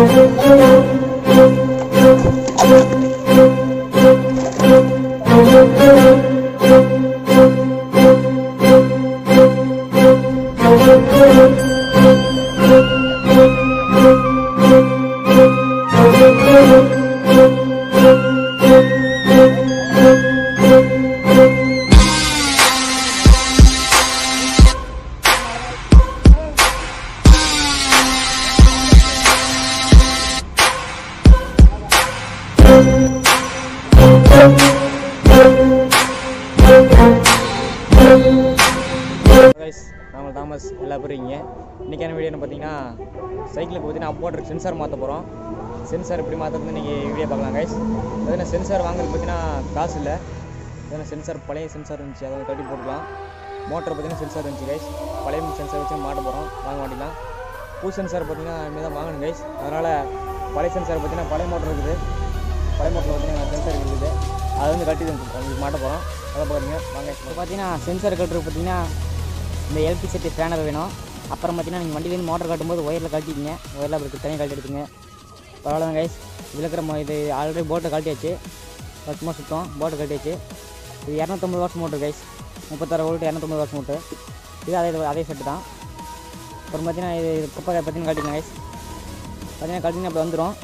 Guys நாங்கள் Thomas எல்லா பேரும் இங்கே இன்றைக்கான வீடியோ என்ன பார்த்தீங்கன்னா சைக்கிளுக்கு பார்த்தீங்கன்னா அப்போட்ரு சென்சார் மாற்ற போகிறோம் சென்சார் எப்படி மாற்றுறது நீங்கள் வீடியோ பார்க்கலாம் கைஸ் பார்த்தீங்கன்னா சென்சார் வாங்குறதுக்கு பார்த்தீங்கன்னா காசு இல்லை பார்த்தீங்கன்னா சென்சார் பழைய சென்சார் இருந்துச்சு அதை கட்டி போட்டுக்கலாம் மோட்டர் பார்த்தீங்கன்னா சென்சார் இருந்துச்சு கைஸ் பழைய சென்சார் வச்சு மாட்ட போகிறோம் வாங்க மாட்டிக்கலாம் புது சென்சார் பார்த்தீங்கன்னா இனிமேல் தான் வாங்கணும் கைஸ் அதனால் பழைய சென்சார் பார்த்தீங்கன்னா பழைய மோட்டர் இருக்குது பழைய மோட்டரில் பார்த்தீங்கன்னா சென்சார் இருக்குது அதை வந்து கட்டி உங்களுக்கு மாட்ட போகிறோம் அதை பாருங்க வாங்க இப்போ பார்த்தீங்கன்னா சென்சார் கட்டுறது பார்த்தீங்கன்னா இந்த எலக்ட்ரிக் செட்டு ஸ்பேனர் வேணும் அப்புறம் பார்த்தீங்கன்னா நீங்கள் வண்டியிலேருந்து மோட்டர் கட்டும்போது ஒயரில் கட்டிக்கிங்க ஒயரில் அப்படி தனியாக கழட்டி எடுத்துங்க பரவாயில்ல கைஸ் இதில் இருக்கிற மோ- இது ஆல்ரெடி போட்டை கழட்டியாச்சு சும்மா சுத்தம் போட்டை கட்டியாச்சு இது இரநூத்தம்பது வாட்ஸ் மோட்டர் கைஸ் முப்பத்தாறு வோல்ட் இரநூத்தம்பது வாட்ஸ் மோட்டர் இது அதே அதே செட்டு தான் அப்புறம் பார்த்தீங்கன்னா இது இது குப்பை பார்த்தீங்கன்னா கட்டிக்கலாம் கைஸ் பார்த்தீங்கன்னா கட்டிங்கன்னா அப்படி வந்துடும்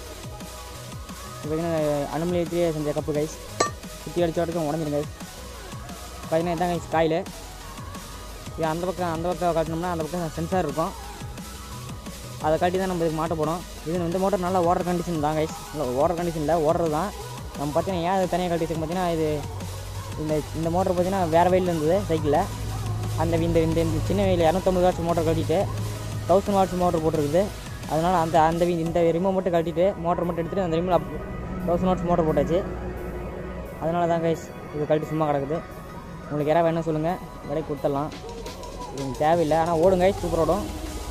இது பார்த்தீங்கன்னா அனுமதியிலேயே செஞ்ச கப்பு கைஸ் சுற்றி அடிச்ச வரைக்கும் உடஞ்சிரும் கைஸ் பார்த்தீங்கன்னா இதான் கைஸ் காயில் இது அந்த பக்கம் அந்த பக்கம் காட்டினோம்னா அந்த பக்கம் சென்சார் இருக்கும் அதை காட்டி தான் நம்ம இதுக்கு மாட்ட போகிறோம் இது இந்த மோட்டர் நல்லா ஓடுற கண்டிஷன் தான் கைஸ் இல்லை ஓடுற கண்டிஷனில் ஓடுறது தான் நம்ம பார்த்தீங்கன்னா ஏன் அது தனியாக கட்டிச்சு பார்த்தீங்கன்னா இது இந்த இந்த மோட்டர் பார்த்தீங்கன்னா வேறு வெயில் இருந்தது சைக்கிளில் அந்த இந்த இந்த இந்த சின்ன வெயில் இரநூத்தம்பது வாட்ஸ் மோட்டர் கட்டிட்டு தௌசண்ட் வாட்ஸ் மோட்டர் போட்டிருக்குது அதனால் அந்த அந்த வி- இந்த ரிமோ மட்டும் கட்டிட்டு மோட்டர் மட்டும் எடுத்துகிட்டு அந்த ரிமோவில் தௌசண்ட் வாட்ஸ் மோட்டர் போட்டாச்சு அதனால தான் கைஸ் இது கழட்டி சும்மா கிடக்குது உங்களுக்கு யாராவது வேணும் சொல்லுங்கள் விலைக்கு கொடுத்துடலாம் இது எனக்கு தேவையில்லை ஆனால் ஓடும் கைஸ் சூப்பர் ஓடும்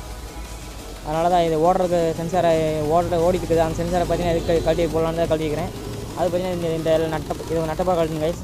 அதனால தான் இது ஓடுறதுக்கு சென்சாரை ஓடுற ஓடிட்டு இருக்குது அந்த சென்சாரை பார்த்தீங்கன்னா இதுக்கு கழட்டி போடலான்னு தான் கழட்டி வைக்கிறேன் அது பார்த்தீங்கன்னா இந்த இந்த நட்ட இது நட்டப்பா கழட்டுங்க கைஸ்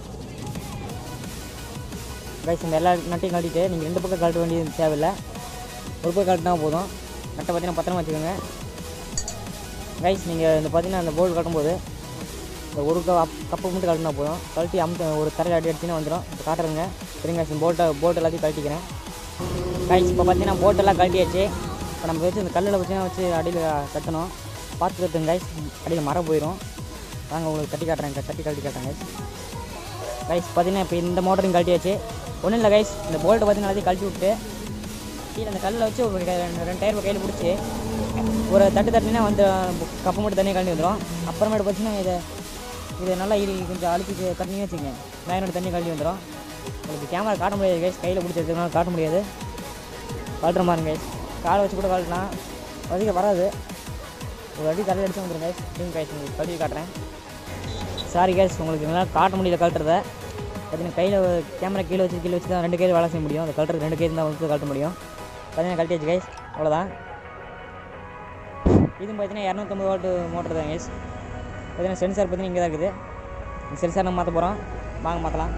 கைஸ் இந்த எல்லா நட்டையும் கழட்டிட்டு நீங்கள் ரெண்டு பக்கம் கழட்ட வேண்டியது தேவையில்லை ஒரு பக்கம் கழட்டினா போதும் நட்டை பார்த்தீங்கன்னா பத்திரமா வச்சுக்கோங்க கைஸ் நீங்கள் இந்த பார்த்தீங்கன்னா அந்த போல்ட் கட்டும்போது இந்த ஒரு கப் கப்பை மட்டும் கழட்டினா போதும் கழட்டி அமுத்த ஒரு தரையில் அடி அடிச்சுன்னா வந்துடும் இப்போ காட்டுறேங்க சரிங்க கைஸ் போல்ட்டை போல்ட் எல்லாத்தையும் கழட்டிக்கிறேன் கைஸ் இப்போ பார்த்தீங்கன்னா போட்டெல்லாம் கழட்டியாச்சு இப்போ நம்ம வச்சு இந்த கல்லில் பார்த்தீங்கன்னா வச்சு அடியில் கட்டணும் பார்த்து கட்டுங்க கைஸ் அடியில் மரம் போயிடும் வாங்க உங்களுக்கு கட்டி காட்டுறேன் கட்டி கழட்டி காட்டுறேன் கைஸ் கைஸ் பார்த்தீங்கன்னா இப்போ இந்த மோட்டரையும் கழட்டியாச்சு ஒன்றும் இல்லை கைஸ் இந்த போல்ட்டை பார்த்தீங்கன்னா எல்லாத்தையும் கழட்டி விட்டு கீழே அந்த கல்லில் வச்சு ஒரு கை- ரெண்டு ரெண்டு டயர் கையில் பிடிச்சி ஒரு தட்டு தட்டினா வந்து கப்பை மட்டும் தனியாக கழட்டி வந்துடும் அப்புறமேட்டு பார்த்தீங்கன்னா இதை இதை நல்லா இரு கொஞ்சம் அழுத்தி கட்டினே வச்சுங்க லைனோட தண்ணி கழட்டி வந்துடும் உங்களுக்கு கேமரா காட்ட முடியாது கைஸ் கையில் பிடிச்சதுனால காட்ட முடியாது கழட்டுற மாதிரி கைஸ் காலை வச்சு கூட கழட்டலாம் அதிக வராது ஒரு அடி தலையில் அடிச்சு வந்துடும் கைஸ் திரும்பி கைஸ் உங்களுக்கு கழுவி காட்டுறேன் சாரி கைஸ் உங்களுக்கு என்னால் காட்ட முடியல கழட்டுறத பார்த்தீங்கன்னா கையில் கேமரா கீழே வச்சு கீழே வச்சு தான் ரெண்டு கையில் வேலை செய்ய முடியும் அந்த கழட்டுறது ரெண்டு கை தான் வந்து கழட்ட முடியும் பார்த்தீங்கன்னா கழட்டியாச்சு கைஸ் அவ்வளோதான் இதுவும் பார்த்தீங்கன்னா இரநூத்தம்பது வாட்டு மோட்டர் தான் கைஸ் பார்த்தீங்கன்னா சென்சார் பார்த்தீங்கன்னா இங்கே தான் இருக்குது இந்த சென்சார் நம்ம மாற்ற போகிறோம் வாங்க மாற்றலாம்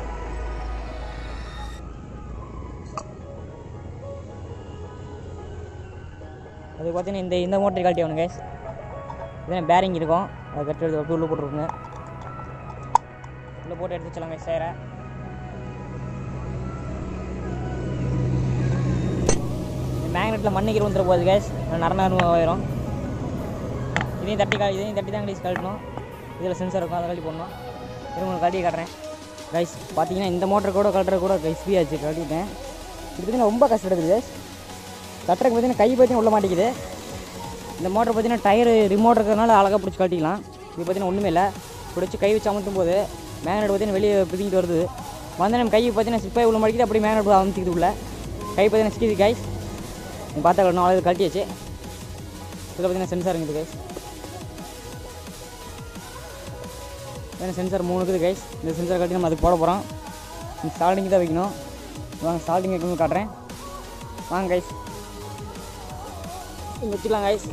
அது பார்த்தீங்கன்னா இந்த இந்த மோட்டர் கழட்டி ஆகணும் கைஸ் இதான் பேரிங் இருக்கும் அதை கட்டி எடுத்து அப்படியே உள்ளே போட்டுருக்குங்க உள்ளே போட்டு எடுத்து வச்சலாம் கைஸ் சேரை மேக்னெட்டில் மண்ணுக்கு வந்துட போகுது கேஸ் நர நரம் ஆயிரும் இதையும் தட்டி கா இதையும் தட்டி தான் கைஸ் கழட்டணும் இதில் சென்சார் இருக்கும் அதை கழட்டி போடணும் இது உங்களுக்கு கழட்டி காட்டுறேன் கைஸ் பார்த்தீங்கன்னா இந்த மோட்டர் கூட கழட்டுற கூட கைஸ் ஃப்ரீ ஆச்சு கழட்டிட்டேன் இது பார்த்தீங்கன்னா ரொம்ப கஷ்டப்படுது கைஸ் கட்டுறதுக்கு பார்த்தீங்கன்னா கை பார்த்தீங்கன்னா உள்ள மாட்டேங்குது இந்த மோட்டர் பார்த்தீங்கன்னா டயர் ரிமோட் இருக்கிறதுனால அழகாக பிடிச்சி கழட்டிக்கலாம் இது பார்த்தீங்கன்னா ஒன்றுமே இல்லை பிடிச்சி கை வச்சு அமுத்தும் போது மேக்னெட் பார்த்தீங்கன்னா வெளியே பிடிங்கிட்டு வருது வந்து நம்ம கை பார்த்தீங்கன்னா சிப்பாய் உள்ள மாட்டிக்கிது அப்படியே மேக்னெட் அமுத்திக்கிது உள்ள கை பார்த்தீங்கன்னா சிக்கிது கைஸ் நீ பார்த்தா கட்டணும் அவ்வளோ கழட்டியாச்சு இதில் பார்த்தீங்கன்னா சென்சார் இருக்குது கைஸ் ஏன்னா சென்சார் மூணு இருக்குது கைஸ் இந்த சென்சார் கட்டி நம்ம அதுக்கு போட போகிறோம் ஸ்டார்டிங் தான் வைக்கணும் வாங்க ஸ்டார்டிங் வைக்கணும் காட்டுறேன் வாங்க கைஸ் இங்க வச்சுக்கலாம் கைஸ்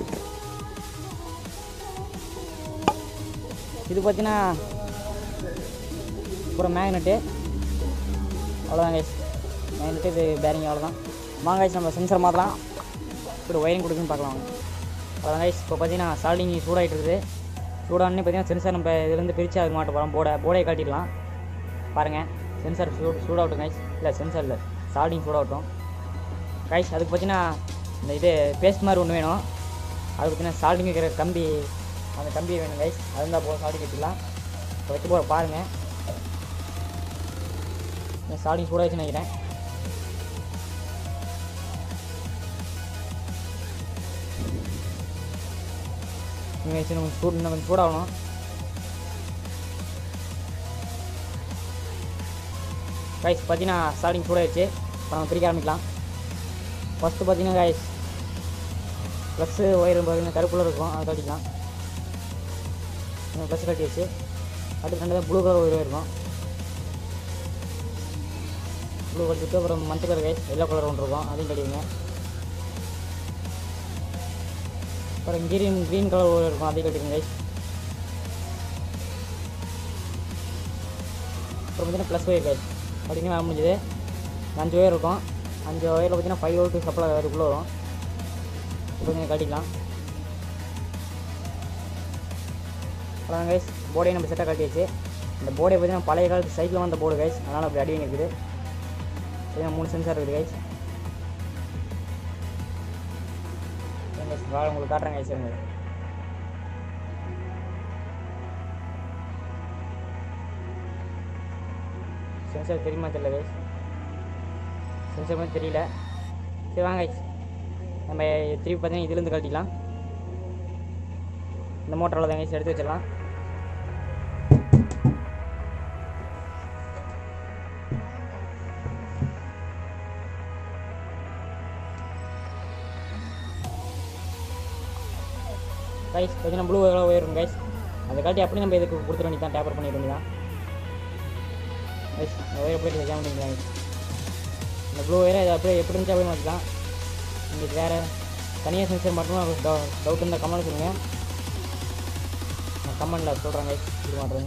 இது பார்த்தீங்கன்னா அப்புறம் மேக்னெட்டு அவ்வளோதான் கைஸ் மேக்னெட்டு இது பேரிங் அவ்வளோதான் வாங்க கைஸ் நம்ம சென்சார் மாற்றலாம் இப்படி ஒயரிங் கொடுக்குன்னு பார்க்கலாம் வாங்க அதான் கைஸ் இப்போ பார்த்தீங்கன்னா சால்டிங் சூடாகிட்டு இருக்குது சூடானே பார்த்தீங்கன்னா சென்சார் நம்ம இதுலேருந்து பிரித்து அது மாட்ட போகிறோம் போர்டை போர்டையை காட்டிடலாம் பாருங்கள் சென்சார் சூ சூடாகட்டும் கைஸ் இல்லை சென்சார் இல்லை சால்டிங் சூடாகட்டும் கைஸ் அதுக்கு பார்த்தீங்கன்னா இந்த இது பேஸ்ட் மாதிரி ஒன்று வேணும் அதுக்கு பார்த்தீங்கன்னா சால்டிங் வைக்கிற கம்பி அந்த கம்பி வேணும் கைஸ் அது இருந்தால் போதும் சால்டிங் வச்சுக்கலாம் இப்போ வச்சு போகிற பாருங்கள் சால்டிங் சூடாகிடுச்சுன்னு நினைக்கிறேன் நீங்கள் வச்சு கொஞ்சம் சூடு இன்னும் கொஞ்சம் சூடாகணும் கைஸ் பார்த்தீங்கன்னா ஸ்டார்டிங் சூடாகிடுச்சு இப்போ நம்ம பிரிக்க ஆரம்பிக்கலாம் ஃபஸ்ட்டு பார்த்தீங்கன்னா கைஸ் ப்ளஸ்ஸு ஒயர் பார்த்தீங்கன்னா கருப்புல இருக்கும் அதை கட்டிக்கலாம் ப்ளஸ் கட்டிடுச்சு அடுத்து ரெண்டு ப்ளூ கலர் ஒயர் இருக்கும் ப்ளூ கட்டிட்டு அப்புறம் மஞ்சள் கலர் கைஸ் எல்லோ கலர் ஒன்று இருக்கும் அதையும் கட்டிடுங்க அப்புறம் கிரீன் க்ரீன் கலர் ஒயர் இருக்கும் அதையும் கட்டிடுங்க கைஸ் அப்புறம் பார்த்தீங்கன்னா ப்ளஸ் ஒயர் கைஸ் பார்த்தீங்கன்னா வேலை முடிஞ்சது அஞ்சு ஒயர் இருக்கும் அஞ்சு ஒயரில் பார்த்தீங்கன்னா ஃபைவ் வோல்ட் சப்ளை அதுக்குள்ளே வரும் இப்போ கொஞ்சம் காட்டிக்கலாம் அதான் கைஸ் போர்டையும் நம்ம செட்டாக காட்டியாச்சு இந்த போர்டை பார்த்தீங்கன்னா பழைய காலத்து சைக்கிள் வந்த போர்டு கைஸ் அதனால் அப்படி அடி இருக்குது பார்த்தீங்கன்னா மூணு சென்சார் இருக்குது கைஸ் கைஸ் வாழ உங்களுக்கு காட்டுறேன் கைஸ் இருங்க சென்சார் தெரியுமா தெரியல கைஸ் சென்சார் மாதிரி தெரியல சரி வாங்க கைஸ் நம்ம திருப்பி பார்த்தீங்கன்னா இதுலேருந்து கழட்டிக்கலாம் இந்த மோட்டரில் தான் கைஸ் எடுத்து வச்சிடலாம் கைஸ் பார்த்தீங்கன்னா ப்ளூ கலர் உயரும் கைஸ் அதை காட்டி அப்படியே நம்ம இதுக்கு கொடுத்துட வேண்டியதான் டேப்பர் பண்ணிட வேண்டியதான் கைஸ் இந்த ஒயர் அப்படியே வைக்காம பண்ணிக்கலாம் guys. இந்த ப்ளூ ஒயரை இதை அப்படியே எப்படி இருந்துச்சு அப்படியே மாற்றிக்கலாம் உங்களுக்கு வேறு தனியாக சென்சர் மட்டும் டவுட் இருந்தால் கமெண்ட் சொல்லுங்கள் நான் கமெண்டில் சொல்கிறேன் கைஸ் இது பண்ணுறேங்க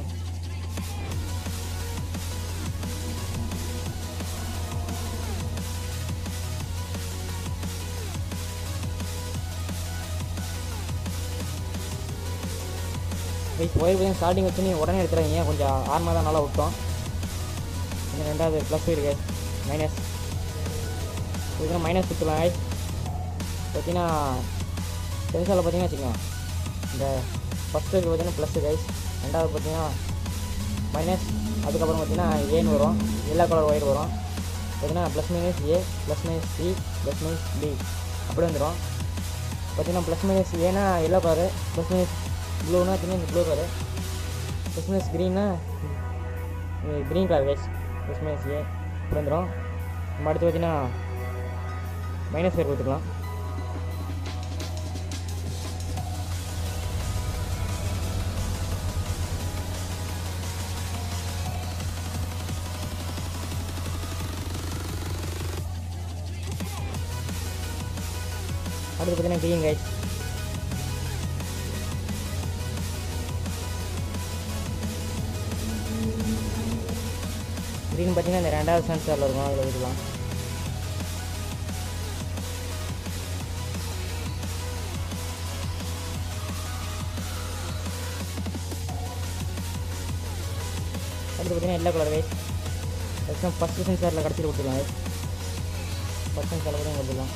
கைஸ் ஒயர் பையன் ஸ்டார்டிங் வச்சு நீ உடனே எடுத்துறாங்க கொஞ்சம் ஆர்மா தான் நல்லா விட்டோம் இன்னும் ரெண்டாவது ப்ளஸ் இருக்கு மைனஸ் இதுக்கு மைனஸ் கொடுத்துலாம் கைஸ் பார்த்தீங்கன்னா சென்சாரில் பார்த்தீங்கன்னா வச்சுக்கோங்க இந்த ஃபஸ்ட்டு பார்த்தீங்கன்னா ப்ளஸ்ஸு கைஸ் ரெண்டாவது பார்த்தீங்கன்னா மைனஸ் அதுக்கப்புறம் பார்த்தீங்கன்னா ஏன்னு வரும் எல்லா கலர் ஒயர் வரும் பார்த்தீங்கன்னா plus minus A plus minus C plus minus B அப்படி வந்துடும் பார்த்தீங்கன்னா ப்ளஸ் மைனஸ் ஏன்னா எல்லோ கலரு ப்ளஸ் மைனஸ் ப்ளூனா பார்த்தீங்கன்னா ப்ளூ கலரு ப்ளஸ் மைனஸ் க்ரீனா green colour guys plus minus A அப்படி வந்துடும் நம்ம அடுத்து பார்த்தீங்கன்னா மைனஸ் பேர் கொடுத்துக்கலாம் அடுத்து பார்த்தீங்கன்னா க்ரீன் கைஸ் க்ரீன் பார்த்தீங்கன்னா இந்த ரெண்டாவது சென்சாரில் இருக்கும் அதில் வைக்கலாம் அடுத்து பார்த்தீங்கன்னா yellow colour guys first first சென்சாரில் கடைசியில் கொடுத்துக்கலாம் கைஸ் ஃபஸ்ட் சென்சாரில் கூட கொடுத்துக்கலாம்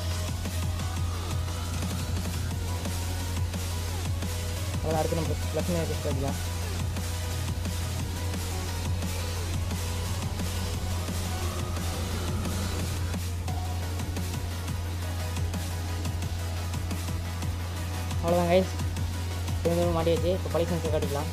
அதில் அடுத்து நம்ம ப்ளஸ் மைனஸ் எடுக்கலாம் அவ்வளோதான் கைஸ் கொஞ்சம் மாட்டியாச்சு இப்போ பழைய சென்சர் காட்டிக்கலாம்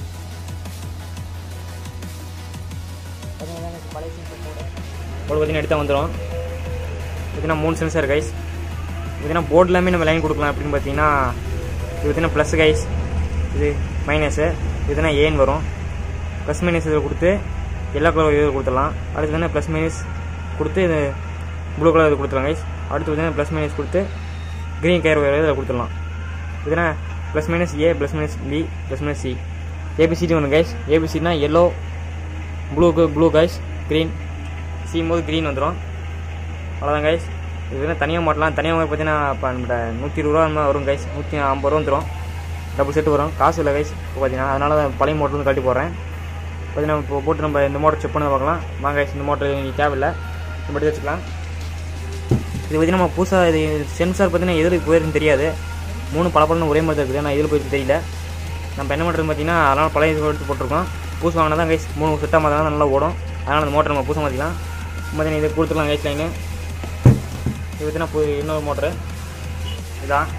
பார்த்தீங்கன்னா எனக்கு பழைய சென்சர் போட போர்டு பார்த்தீங்கன்னா எடுத்தால் வந்துடும் பார்த்தீங்கன்னா மூணு சென்சர் கைஸ் பார்த்தீங்கன்னா போர்டு எல்லாமே நம்ம லைன் கொடுக்கலாம் அப்படின்னு பார்த்தீங்கன்னா இது பார்த்தீங்கன்னா ப்ளஸ் கைஸ் இது மைனஸு இதுனா ஏன் வரும் ப்ளஸ் மைனஸ் இதில் கொடுத்து எல்லோ கலர் இது கொடுத்துடலாம் அடுத்து வந்து ப்ளஸ் மைனஸ் கொடுத்து இது ப்ளூ கலர் இது கொடுத்துடலாம் கைஸ் அடுத்து பார்த்தீங்கன்னா ப்ளஸ் மைனஸ் கொடுத்து க்ரீன் கயர் வேறு இதில் கொடுத்துடலாம் இதுனா plus minus A plus minus B plus minus C ABCD ஒன்று கைஸ் ஏபிசிடினா எல்லோ ப்ளூக்கு ப்ளூ கைஸ் க்ரீன் சியும் போது க்ரீன் வந்துடும் அவ்வளோதான் கைஸ் இது வந்து தனியாக மாட்டலாம் தனியாக வாங்க பார்த்தீங்கன்னா இப்போ நம்ம நூற்றி இருபது ரூபா அந்த மாதிரி வரும் கைஸ் நூற்றி ஐம்பது ரூபா வந்துடும் டபுள் செட்டு வரும் காசு இல்லை கைஸ் இப்போ பார்த்தீங்கன்னா அதனால தான் பழைய மோட்டர் வந்து கழட்டி போடுறேன் பார்த்தீங்கன்னா இப்போ போட்டு நம்ம இந்த மோட்டர் செக் பண்ணி பார்க்கலாம் வாங்க கைஸ் இந்த மோட்டர் நீங்கள் தேவையில்லை இந்த மட்டும் வச்சுக்கலாம் இது பார்த்தீங்கன்னா நம்ம புதுசாக இது சென்சார் பார்த்தீங்கன்னா எதில் போயிருக்குன்னு தெரியாது மூணு பல ஒரே மாதிரி தான் இருக்குது ஆனால் இதில் போயிருக்கு தெரியல நம்ம என்ன பண்ணுறது பார்த்தீங்கன்னா அதனால் பழைய இது எடுத்து போட்டிருக்கோம் புதுசு வாங்கினா தான் கைஸ் மூணு செட்டாக மாற்றினா தான் நல்லா ஓடும் அதனால் அந்த மோட்டர் நம்ம புதுசாக மாற்றிக்கலாம் பார்த்தீங்கன்னா இதை கொடுத்துக்கலாம் கைஸ் லைனு இது பார்த்தீங்கன்னா புது இன்னொரு மோட்ரு இதான்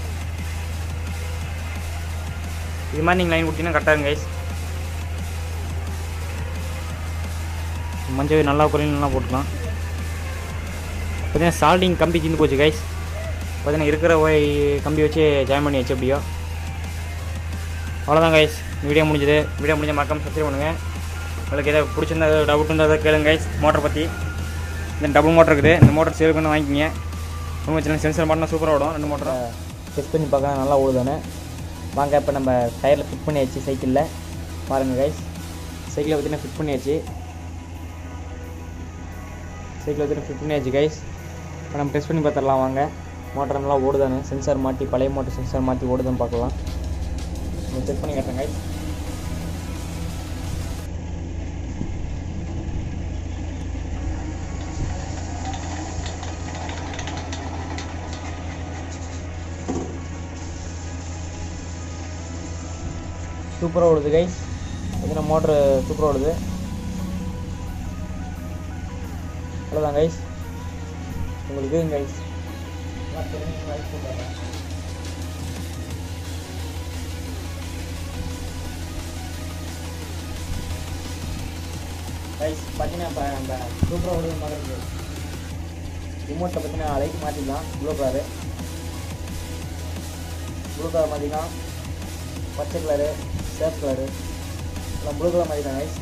இது மாதிரி நீங்கள் லைன் கொடுத்தீங்கன்னா கரெக்டாக இருக்கும் கைஸ் மஞ்சள் நல்லா குறையும் நல்லா போட்டுக்கலாம் பார்த்தீங்கன்னா சால்டிங் கம்பி தீர்ந்து போச்சு கைஸ் பார்த்தீங்கன்னா இருக்கிற ஒய் கம்பி வச்சு ஜாயின் பண்ணி வச்சு எப்படியோ அவ்வளோதான் கைஸ் வீடியோ முடிஞ்சது வீடியோ முடிஞ்ச மறக்காம சப்ஸ்கிரைப் பண்ணுங்கள் உங்களுக்கு எதாவது பிடிச்சிருந்தா ஏதாவது டவுட் இருந்தால் எதாவது கேளுங்க கைஸ் மோட்டரை பற்றி இந்த டபுள் மோட்டர் இருக்குது இந்த மோட்டர் சேல் பண்ணி வாங்கிக்கிங்க ரொம்ப சின்ன சென்சர் மாட்டினா சூப்பராக ஓடும் ரெண்டு மோட்டரை டெஸ்ட் பண்ணி பார்க்கலாம் நல்லா ஓடுதானே வாங்க இப்போ நம்ம டயரில் ஃபிட் பண்ணியாச்சு சைக்கிளில் பாருங்கள் கைஸ் சைக்கிளை பார்த்தீங்கன்னா ஃபிட் பண்ணியாச்சு சைக்கிளை பார்த்தீங்கன்னா ஃபிட் பண்ணியாச்சு கைஸ் இப்போ நம்ம டெஸ்ட் பண்ணி பார்த்துடலாம் வாங்க மோட்டர் நல்லா ஓடுதானே சென்சார் மாட்டி பழைய மோட்டர் சென்சார் மாற்றி ஓடுதான்னு பார்க்கலாம் செக் பண்ணி காட்டுறேன் கைஸ் சூப்பராக ஓடுது கைஸ் பார்த்தீங்கன்னா மோட்ரு சூப்பராக ஓடுது அவ்வளோதான் கைஸ் உங்களுக்கு இதுங்க கைஸ் கைஸ் பார்த்தீங்கன்னா இப்போ நம்ம சூப்பராக ஓடுது மாதிரி ரிமோட்டில் பார்த்தீங்கன்னா லைட் மாற்றிக்கலாம் ப்ளூ கலரு ப்ளூ கலர் மாற்றிக்கலாம் பச்சை கலரு சேப் கலரு எல்லாம் ப்ளூ கலர் மாதிரி தான் கைஸ்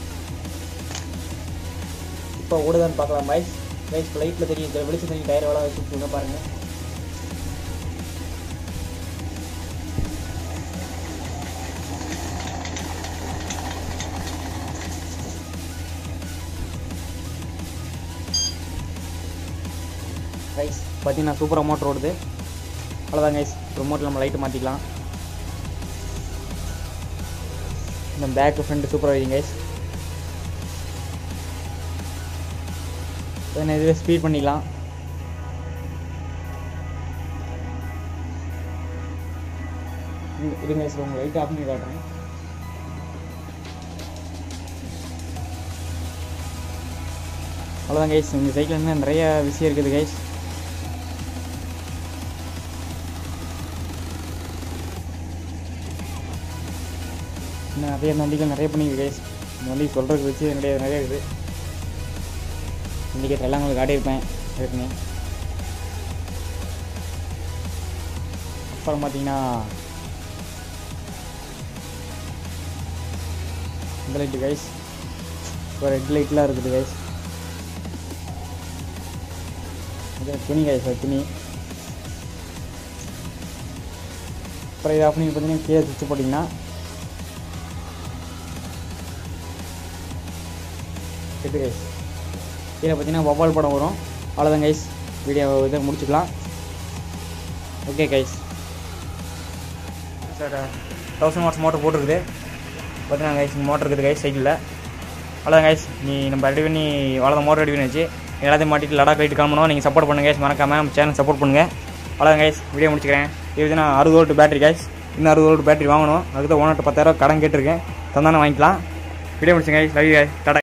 இப்போ ஓடுதான்னு பார்க்கலாம் கைஸ் கைஸ் இப்போ லைட்டில் தெரியும் இந்த வெளிச்சம் தெரியும் டயர் எவ்வளோ வச்சுருக்கீங்க பாருங்கள் கைஸ் பார்த்தீங்கன்னா சூப்பராக மோட்டர் ஓடுது அவ்வளோதான் கைஸ் ரிமோட்டில் நம்ம லைட்டு மாற்றிக்கலாம் இந்த பேக்கு ஃப்ரண்ட் சூப்பராக வைங்க கைஸ் என்ன இதில் ஸ்பீட் பண்ணிக்கலாம் இங்க- இருங்க சார் உங்கள் லைட் ஆஃப் பண்ணி காட்டுறேன் அவ்வளோதான் கைஸ் இந்த சைக்கிள் இன்னும் நிறைய விஷயம் இருக்குது கைஸ் இன்னும் நிறைய இந்த வண்டிகள் நிறைய பண்ணிருக்கு கைஸ் இந்த வண்டி சொல்கிறதுக்கு வச்சு நிறைய நிறைய இருக்குது இண்டிகேட்டர் எல்லாம் உங்களுக்கு காட்டியிருப்பேன் ஏற்கனவே அப்புறம் பார்த்தீங்கன்னா இந்த லைட்டு கைஸ் இப்போ ரெட் லைட்லாம் இருக்குது கைஸ் இது துணி கைஸ் துணி அப்புறம் இது ஆஃப் பண்ணி பார்த்தீங்கன்னா கீழே சுவிட்ச் போட்டிங்கன்னா செட்டு கைஸ் கீழே பார்த்தீங்கன்னா வவ்வால் படம் வரும் அவ்வளோதான் கைஸ் வீடியோ இதை முடிச்சுக்கலாம் okay guys sir thousand watts motor போட்டிருக்குது பார்த்தீங்கன்னா கைஸ் மோட்டர் இருக்குது கைஸ் சைக்கிளில் அவ்வளோதான் கைஸ் நீ நம்ம ரெடி பண்ணி அவ்வளோதான் மோட்டர் ரெடி பண்ணி வச்சு எல்லாத்தையும் மாட்டிட்டு லடாக் ரைட்டு கிளம்பணும் நீங்கள் சப்போர்ட் பண்ணுங்க கைஸ் மறக்காம நம்ம சேனல் சப்போர்ட் பண்ணுங்கள் அவ்வளோதான் கைஸ் வீடியோ முடிச்சுக்கிறேன் இது வந்து நான் அறுபது வோல்ட் பேட்டரி கைஸ் இன்னும் அறுபது வோல்ட் பேட்டரி வாங்கணும் அதுக்கு தான் ஓனர்கிட்ட பத்தாயிரம் கடன் கேட்டிருக்கேன் தந்தானே வாங்கிக்கலாம் வீடியோ முடிச்சுங்க கைஸ் லவ் கைஸ் டாடா